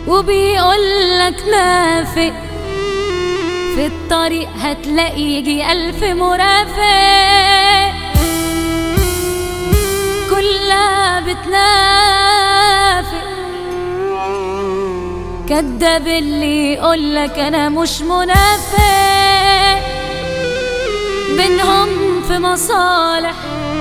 وبيقولك نافق في الطريق هتلاقي يجي ألف مرافق كلها بتنافق كداب اللي يقولك أنا مش منافق بينهم في مصالح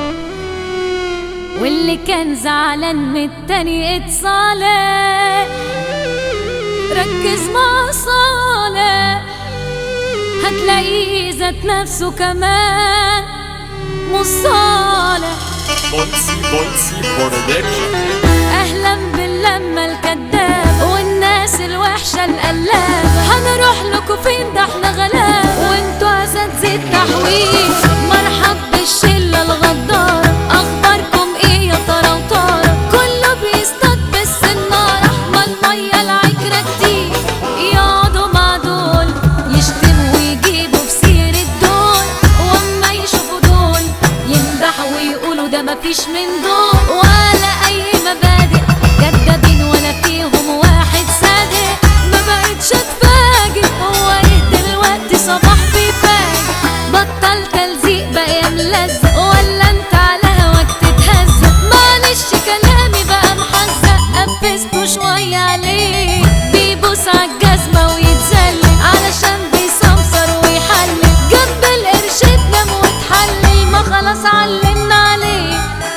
واللي كان زعلان من التاني اتصالح ركز مع صالح هتلاقيه ذات نفسه كمان مش صالح بولسي بولسي برودكشن اهلا باللمه الكدابه والناس الوحشه القلابه هنروح لكم فين ده احنا غلابه وانتوا اساتذه التحويل مرحب بالشله الغداره اخباركم ايه يا ترى وتارة كله بيصطاد بالسناره ما الميه العكره كتير يقعدوا مع دول يشتموا ويجيبوا في سيرة دول واما يشوفوا دول يمدحوا ويقولوا ده مفيش من دول ولا اي مبادئ كدابين ولا فيهم واحد صادق ما بقتش اتفاجئ هو ايه دلوقتي صباح بيفاجئ بطل تلزيق بقى ملزق ولا انت على هواك تتهزق معلش كلامي بقى محزق قفزته شوية عليه بيبوس عالجزمة ويتزلق علشان بيسمسر ويحلل جنب القرش تنام وتحلل ما خلاص علمنا عليه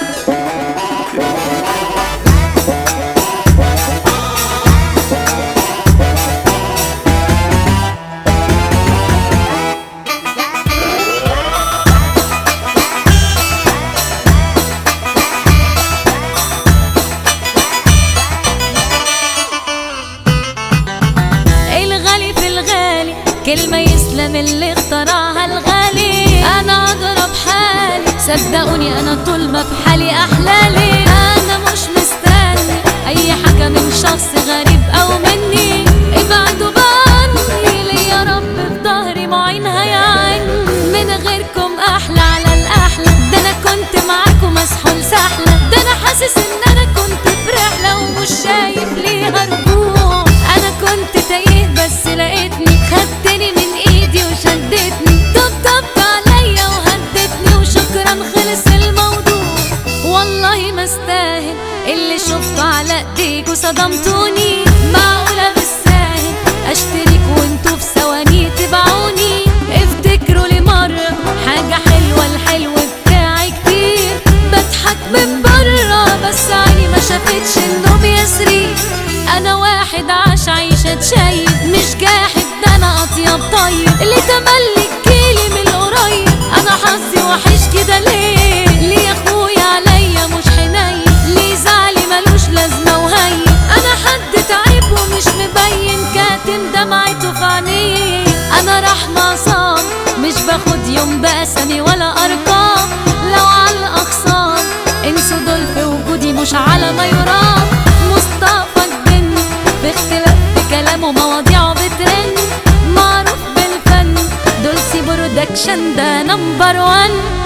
الغالي في الغالي كلمة يسلم اللي اخترعها الغالي أنا أضرب حالي صدقوني أنا طول ما في حالي أحلالي أنا مش مستني أي حاجة من شخص غريب أو مني ابعدوا بقى عني ليه يا رب في ظهري معين هيعين من غيركم أحلى على الأحلى ده أنا كنت معاكم مسحول سحلة ده أنا حاسس إن أنا كنت في رحلة ومش شايف ليها رجوع أنا كنت تايه بس لقيتني خدتني من إيدي وشدتني طبطبت عليا وهدتني وشكرا خلص الموضوع والله ما استاهل اللي شفته على ايديك وصدمتوني معقولة بالساهل اشتريك وانتوا في ثواني تبعوني افتكروا لي مرة حاجة حلوة الحلو بتاعي كتير بضحك من برا بس عيني ما شافتش النوم يسري انا واحد عاش عيشة شايب مش جاحد ده انا اطيب طيب اللي تملك كيلي من القريب انا حظي وحش كده ليه ليه يا اخويا عليا مش حنين ليه زعلي ملوش لازمه وهين انا حد تعب ومش مبين كاتم دمعته في عينيه انا رحمه صام مش باخد يوم بأسامي ولا ارقام لو على الاقسام انسوا دول في وجودي مش على ما يرام مصطفى الجن باختلاف في كلامه مواضيعه بترن معروف بالفن دولسي برودكشن ده نمبر وان